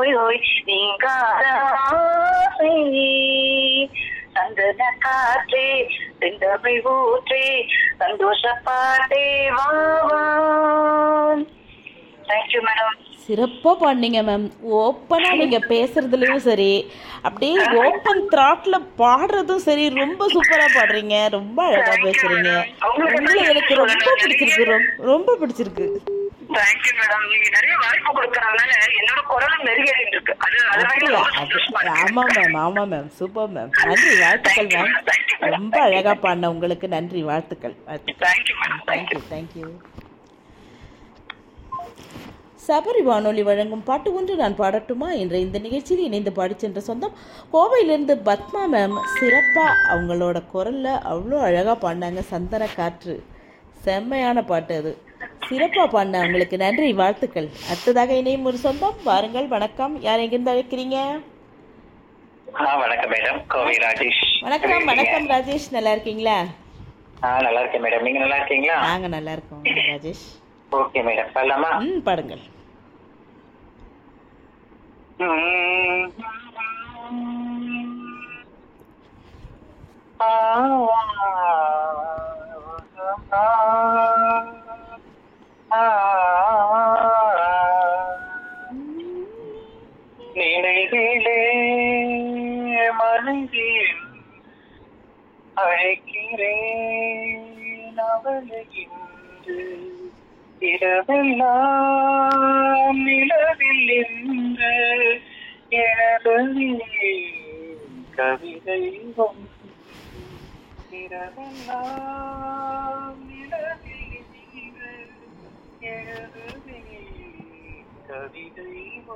ஹோய் ஹோய் நீங்காத ஆசை சந்தன காற்றே செந்தமிழ் ஊற்றே சந்தோஷ பாட்டே வா வா தேங்க்யூ மேடம் சிறப்பாக பாடினீங்க மேம் ஓப்பனாக நீங்கள் பேசுறதுலயும் சரி அப்படியே ஓப்பன் த்ராட்ல பாடுறதும் சரி ரொம்ப சூப்பராக பாடுறீங்க ரொம்ப அழகாக பேசுறீங்க உங்களை எனக்கு ரொம்ப பிடிச்சிருக்கு ரொம்- ரொம்ப பிடிச்சிருக்கு தேங்க்யூ மேடம் நீங்க நிறைய வாய்ப்பு கொடுக்கறதுனால என்னோட குரலும் மெருகேறிட்டு இருக்கு அது அதனால அப்படியா ரொம்ப அது சந்தோஷமா இருக்கு ஆமாம் மேம் ஆமாம் மேம் சூப்பர் மேம் நன்றி வாழ்த்துக்கள் மேம் Thank you, madam. ரொம்ப அழகாக பாடின உங்களுக்கு நன்றி வாழ்த்துக்கள் வாழ்த்துக்கள் thank you madam thank you thank you thank you Sabari வானொலி வழங்கும் பாட்டு ஒன்று நான் பாடட்டுமா என்ற இந்த நிகழ்ச்சியில் இணைந்து பாடிச் சென்ற சொந்தம் கோவையிலிருந்து பத்மா மேம் சிறப்பாக அவங்களோட குரலில் அவ்வளோ அழகாக பாடினாங்க சந்தன காற்று செம்மையான பாட்டு அது சிறப்பாக பாடின அவங்களுக்கு நன்றி வாழ்த்துக்கள் அடுத்ததாக இணையும் ஒரு சொந்தம் வாருங்கள் வணக்கம் யார் எங்கிருந்து அழைக்கிறீங்க ஆ வணக்கம் மேடம் கோவை ராஜேஷ் வணக்கம் வணக்கம் ராஜேஷ் நல்லா இருக்கீங்களா ஆ நல்லா இருக்கேன் மேடம் நீங்க நல்லா இருக்கீங்களா நாங்கள் நல்லா இருக்கோம் ராஜேஷ் ஓகே மேடம் சொல்லலாமா ம் பாடுங்கள் நினைவிலே மறைந்தேன் அழைக்கிறேன் அவளை இன்று இரவெல்லாம் நிலவில் என்று எனது கவிதை இரவெல்லாம் நிலவில் என்று எனது கவிதை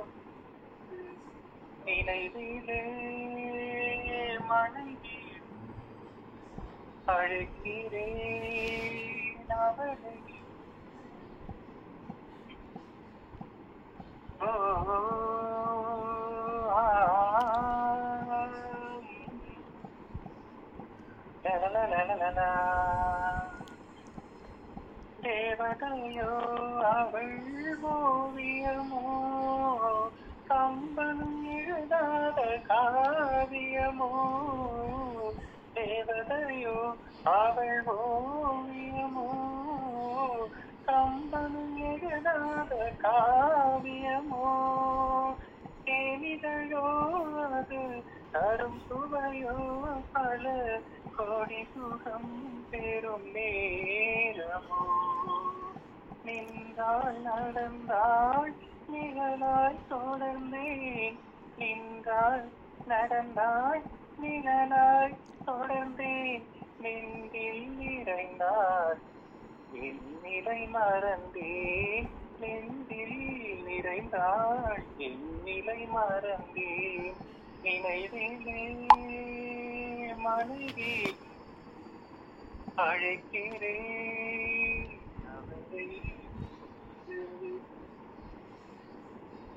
நினைவிலே மனைவி அழைக்கிறேன் அவளை ஓ, ஆ, லலலலலலா. தேவதையோ அவள் ஓவியமோ கம்பனும் எழுதாத காவியமோ தேவதையோ அவள் ஓவியமோ கம்பனும் எழுதாத காவியமோ தேவிதையோ அது தரும் சுவையோ பல கோடி சுகம் பெறும் நேரமோ நின்றாள் நடந்தாள் நிழலாய் தொடர்ந்தேன் நின்றாள் நடந்தாள் நிழலாய் தொடர்ந்தேன் நெஞ்சில் நிறைந்தாள் என் நிலை மறந்தேன் நெஞ்சில் நிறைந்தாள் என் நிலை மறந்தேன் நினைவிலே மனைவி அழைக்கிறேன் அவளை